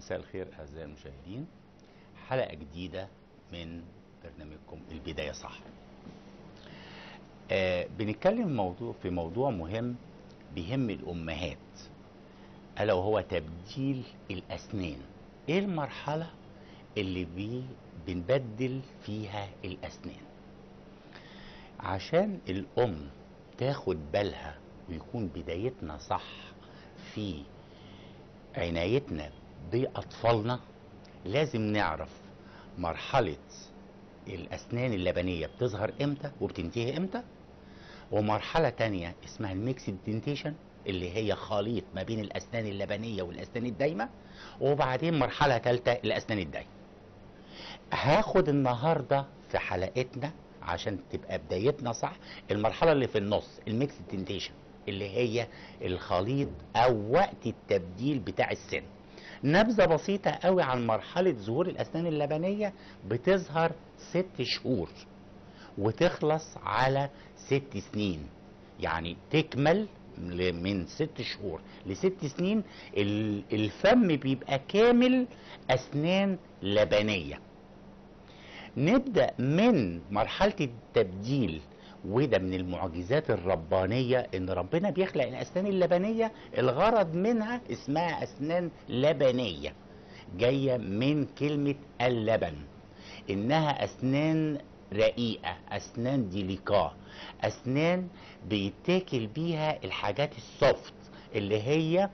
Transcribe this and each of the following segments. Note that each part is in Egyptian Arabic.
مساء الخير اعزائي المشاهدين حلقه جديده من برنامجكم البدايه صح آه بنتكلم موضوع في موضوع مهم بيهم الامهات الا وهو تبديل الاسنان ايه المرحله اللي بي بنبدل فيها الاسنان عشان الام تاخد بالها ويكون بدايتنا صح في عنايتنا بأطفالنا لازم نعرف مرحلة الأسنان اللبنية بتظهر إمتى وبتنتهي إمتى ومرحلة تانية اسمها الميكسد دنتيشن اللي هي خليط ما بين الأسنان اللبنية والأسنان الدايمة وبعدين مرحلة تالتة الأسنان الدايمة هاخد النهاردة في حلقتنا عشان تبقى بدايتنا صح المرحلة اللي في النص الميكس دنتيشن اللي هي الخليط او وقت التبديل بتاع السن نبذة بسيطة قوي عن مرحلة ظهور الأسنان اللبنية بتظهر ست شهور وتخلص على ست سنين يعني تكمل من ست شهور لست سنين الفم بيبقى كامل أسنان لبنية نبدأ من مرحلة التبديل وده من المعجزات الربانية ان ربنا بيخلق الاسنان اللبنية الغرض منها اسمها اسنان لبنية جاية من كلمة اللبن انها اسنان رقيقة اسنان ديليكا اسنان بيتاكل بيها الحاجات السوفت اللي هي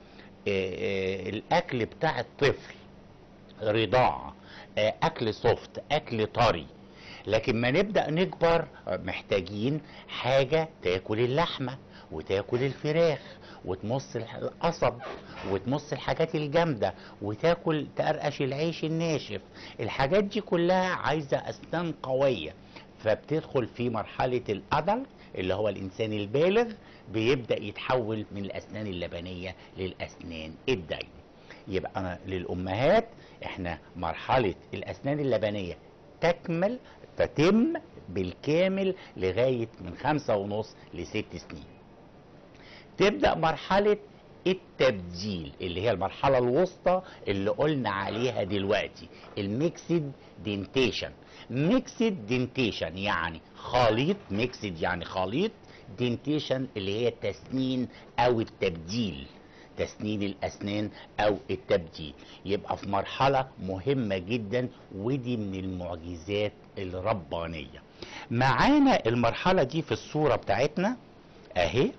الاكل بتاع الطفل رضاعة اكل سوفت اكل طري لكن ما نبدا نكبر محتاجين حاجه تاكل اللحمه وتاكل الفراخ وتمص القصب وتمص الحاجات الجامده وتاكل تقرقش العيش الناشف الحاجات دي كلها عايزه اسنان قويه فبتدخل في مرحله الادلت اللي هو الانسان البالغ بيبدا يتحول من الاسنان اللبنيه للاسنان الدايمه يبقى أنا للامهات احنا مرحله الاسنان اللبنيه تكمل تتم بالكامل لغاية من خمسة ونص لست سنين تبدأ مرحلة التبديل اللي هي المرحلة الوسطى اللي قلنا عليها دلوقتي الميكسد دنتيشن ميكسد دنتيشن يعني خليط ميكسد يعني خليط دنتيشن اللي هي التسنين او التبديل تسنين الاسنان او التبديل يبقى في مرحله مهمه جدا ودي من المعجزات الربانيه معانا المرحله دي في الصوره بتاعتنا اهي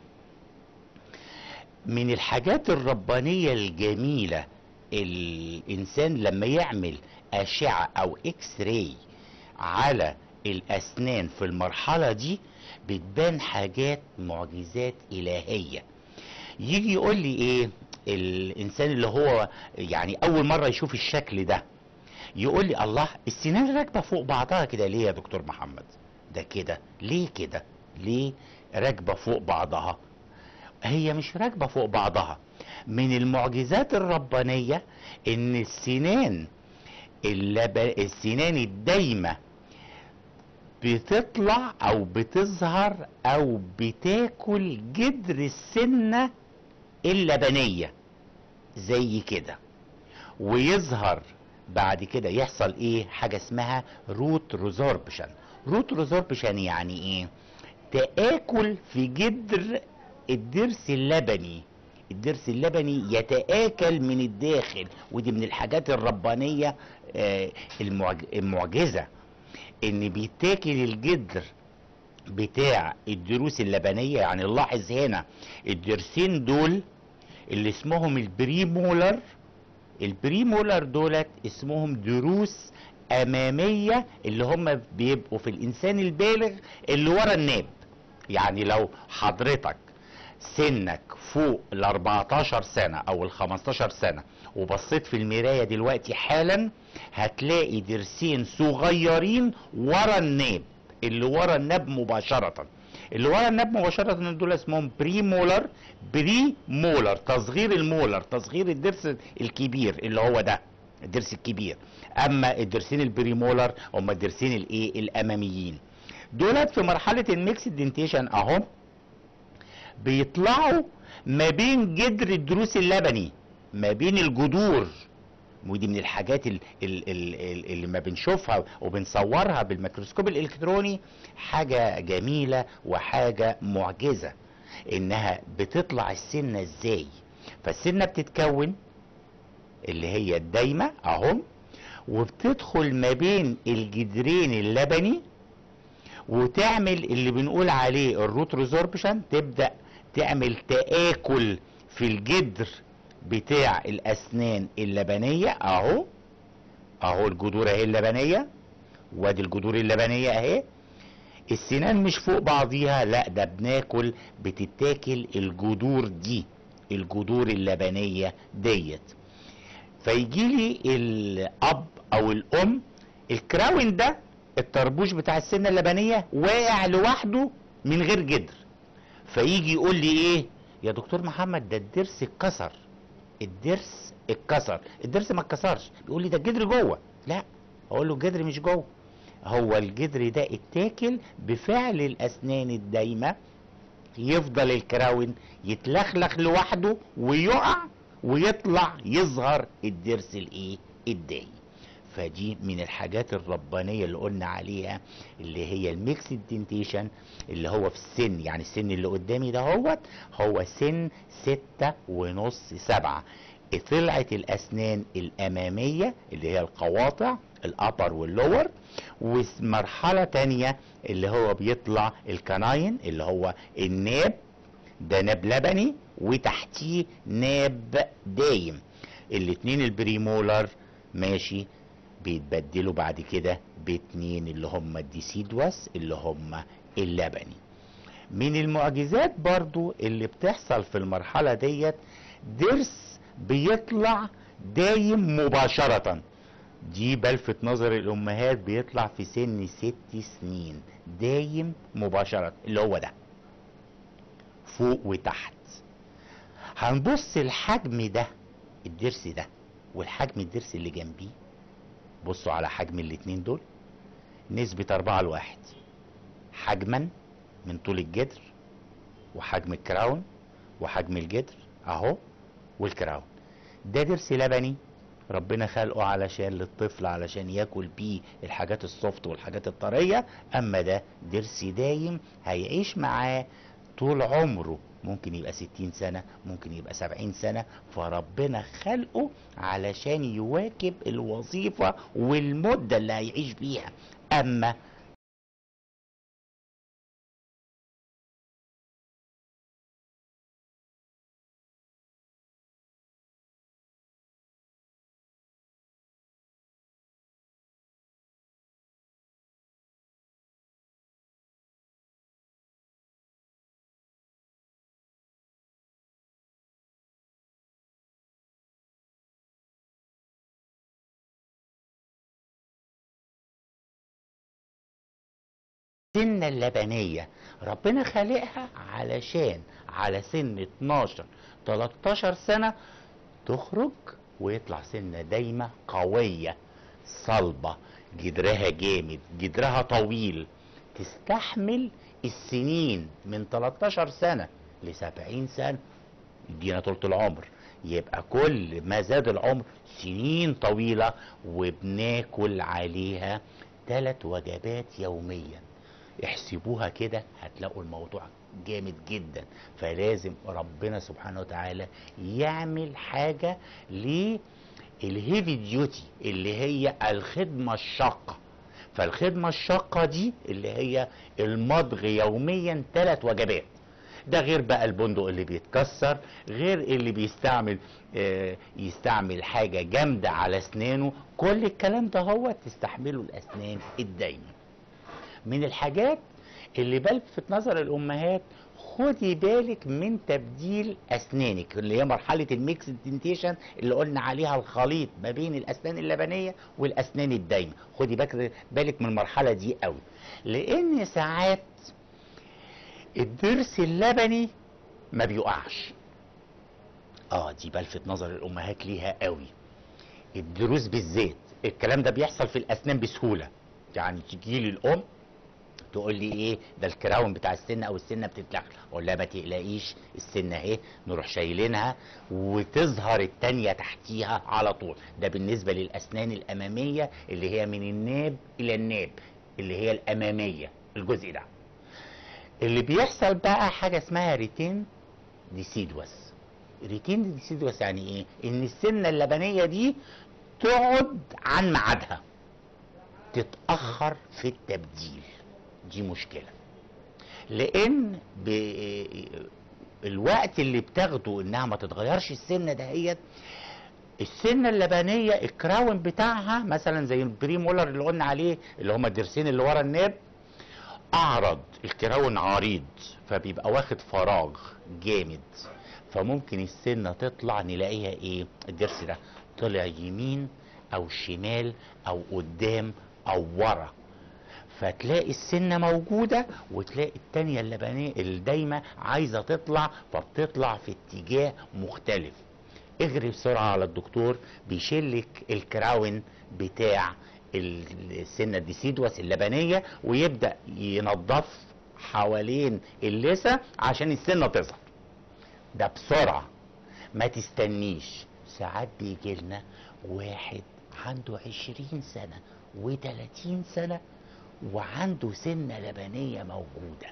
من الحاجات الربانيه الجميله الانسان لما يعمل اشعه او اكس راي على الاسنان في المرحله دي بتبان حاجات معجزات الهيه يجي يقول لي ايه الانسان اللي هو يعني اول مره يشوف الشكل ده يقول لي الله السنان راكبه فوق بعضها كده ليه يا دكتور محمد ده كده ليه كده ليه راكبه فوق بعضها هي مش راكبه فوق بعضها من المعجزات الربانيه ان السنان اللب... السنان الدايمه بتطلع او بتظهر او بتاكل جدر السنه اللبنيه زي كده ويظهر بعد كده يحصل ايه حاجه اسمها روت ريزوربشن روت ريزوربشن يعني ايه تاكل في جدر الضرس اللبني الضرس اللبني يتآكل من الداخل ودي من الحاجات الربانية آه المعجزة ان بيتاكل الجدر بتاع الدروس اللبنية يعني نلاحظ هنا الدرسين دول اللي اسمهم البريمولر البريمولر دولت اسمهم دروس امامية اللي هم بيبقوا في الانسان البالغ اللي ورا الناب يعني لو حضرتك سنك فوق ال 14 سنة او ال 15 سنة وبصيت في المراية دلوقتي حالا هتلاقي ضرسين صغيرين ورا الناب اللي ورا الناب مباشرة اللي ورا الناب مباشرة دول اسمهم بري مولر بري مولر تصغير المولر تصغير الضرس الكبير اللي هو ده الضرس الكبير اما الضرسين البريمولر هم الضرسين الايه الاماميين دولت في مرحله الميكس دنتيشن اهو بيطلعوا ما بين جدر الضروس اللبني ما بين الجذور ودي من الحاجات ال- ال- ال- ال- اللي ما بنشوفها وبنصورها بالميكروسكوب الالكتروني حاجه جميله وحاجه معجزه انها بتطلع السنه ازاي فالسنه بتتكون اللي هي الدايمه اهم وبتدخل ما بين الجدرين اللبني وتعمل اللي بنقول عليه الروت ريزوربشن تبدا تعمل تآكل في الجدر بتاع الاسنان اللبنيه اهو اهو الجذور اهي اللبنيه وادي الجذور اللبنيه اهي السنان مش فوق بعضيها لا ده بناكل بتتاكل الجذور دي الجذور اللبنيه ديت فيجي لي الاب او الام الكراون ده الطربوش بتاع السنه اللبنيه واقع لوحده من غير جدر فيجي يقول لي ايه يا دكتور محمد ده الضرس اتكسر الضرس اتكسر الضرس ما اتكسرش بيقول لي ده الجدر جوه لا اقول له الجدر مش جوه هو الجدر ده اتاكل بفعل الاسنان الدايمه يفضل الكراون يتلخلخ لوحده ويقع ويطلع يظهر الضرس الايه الدايم فدي من الحاجات الربانيه اللي قلنا عليها اللي هي الميكس دنتيشن اللي هو في السن يعني السن اللي قدامي ده هو هو سن ستة ونص سبعة طلعت الاسنان الاماميه اللي هي القواطع الابر واللور ومرحله تانية اللي هو بيطلع الكناين اللي هو الناب ده ناب لبني وتحتيه ناب دايم الاتنين البريمولر ماشي بيتبدلوا بعد كده باتنين اللي هم الديسيدوس اللي هم اللبني من المعجزات برضو اللي بتحصل في المرحلة ديت ضرس بيطلع دايم مباشرة دي بلفت نظر الأمهات بيطلع في سن ست سنين دايم مباشرة اللي هو ده فوق وتحت هنبص الحجم ده الضرس ده والحجم الضرس اللي جنبيه بصوا على حجم الاتنين دول نسبة أربعة لواحد حجما من طول الجدر وحجم الكراون وحجم الجدر اهو والكراون ده ضرس لبني ربنا خلقه علشان للطفل علشان ياكل بيه الحاجات السوفت والحاجات الطريه اما ده ضرس دايم هيعيش معاه طول عمره ممكن يبقى ستين سنة ممكن يبقى سبعين سنة فربنا خلقه علشان يواكب الوظيفة والمدة اللي هيعيش بيها أما السنة اللبنية ربنا خالقها علشان على سن 12 13 سنة تخرج ويطلع سنة دايمة قوية صلبة جدرها جامد جدرها طويل تستحمل السنين من 13 سنة ل 70 سنة يدينا طولة العمر يبقى كل ما زاد العمر سنين طويلة وبناكل عليها ثلاث وجبات يوميا احسبوها كده هتلاقوا الموضوع جامد جدا فلازم ربنا سبحانه وتعالى يعمل حاجة للهيفي ديوتي اللي هي الخدمة الشاقة فالخدمة الشاقة دي اللي هي المضغ يوميا ثلاث وجبات ده غير بقى البندق اللي بيتكسر غير اللي بيستعمل آه يستعمل حاجة جامدة على اسنانه كل الكلام ده هو تستحمله الاسنان الدايمة من الحاجات اللي بلفت نظر الامهات خدي بالك من تبديل اسنانك اللي هي مرحله الميكس دنتيشن اللي قلنا عليها الخليط ما بين الاسنان اللبنيه والاسنان الدايمه خدي بالك بالك من المرحله دي قوي لان ساعات الضرس اللبني ما بيقعش اه دي بلفت نظر الامهات ليها قوي الضروس بالذات الكلام ده بيحصل في الاسنان بسهوله يعني تجي لي الام تقول لي ايه ده الكراون بتاع السنه او السنه بتتلخلخ اقول لها ما تقلقيش السنه اهي نروح شايلينها وتظهر التانية تحتيها على طول ده بالنسبه للاسنان الاماميه اللي هي من الناب الى الناب اللي هي الاماميه الجزء ده اللي بيحصل بقى حاجه اسمها ريتين ديسيدوس ريتين ديسيدوس يعني ايه ان السنه اللبنيه دي تقعد عن ميعادها تتاخر في التبديل دي مشكله لان ب... الوقت اللي بتاخده انها ما تتغيرش السنه دهيت السنه اللبنيه الكراون بتاعها مثلا زي البري مولر اللي قلنا عليه اللي هما الضرسين اللي ورا الناب اعرض الكراون عريض فبيبقى واخد فراغ جامد فممكن السنه تطلع نلاقيها ايه الضرس ده طلع يمين او شمال او قدام او ورا فتلاقي السنه موجوده وتلاقي التانية اللبنيه الدايمه عايزه تطلع فبتطلع في اتجاه مختلف اجري بسرعه على الدكتور بيشيلك الكراون بتاع السنه الديسيدوس اللبنيه ويبدا ينظف حوالين اللثه عشان السنه تظهر ده بسرعه ما تستنيش ساعات بيجي لنا واحد عنده عشرين سنة وتلاتين سنة وعنده سنة لبنية موجودة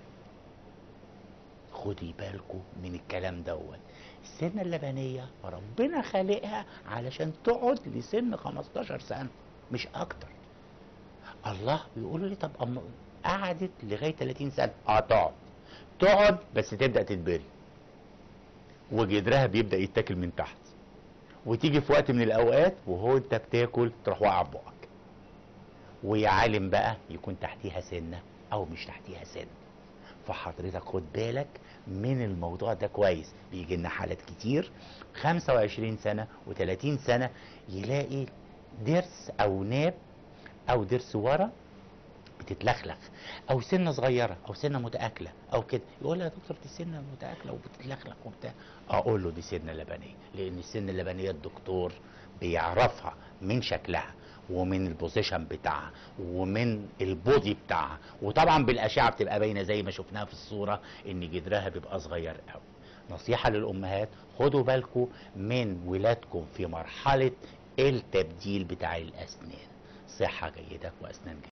خدي بالكم من الكلام دوت السنة اللبنية ربنا خالقها علشان تقعد لسن 15 سنة مش أكتر الله بيقول لي طب أما قعدت لغاية 30 سنة اه تقعد تقعد بس تبدأ تتبري وجدرها بيبدأ يتاكل من تحت وتيجي في وقت من الاوقات وهو انت بتاكل تروح واقع في بقك ويا عالم بقى يكون تحتيها سنه او مش تحتيها سنه فحضرتك خد بالك من الموضوع ده كويس بيجي لنا حالات كتير 25 سنه و30 سنه يلاقي ضرس او ناب او ضرس ورا بتتلخلخ او سنه صغيره او سنه متاكله او كده يقول لها يا دكتور دي سنه متاكله وبتتلخلخ وبتاع اقول له دي سنه لبنيه لان السنه اللبنيه الدكتور بيعرفها من شكلها ومن البوزيشن بتاعها ومن البودي بتاعها وطبعا بالاشعه بتبقى باينه زي ما شفناها في الصوره ان جدرها بيبقى صغير قوي نصيحه للامهات خدوا بالكم من ولادكم في مرحله التبديل بتاع الاسنان صحه جيده واسنان جيده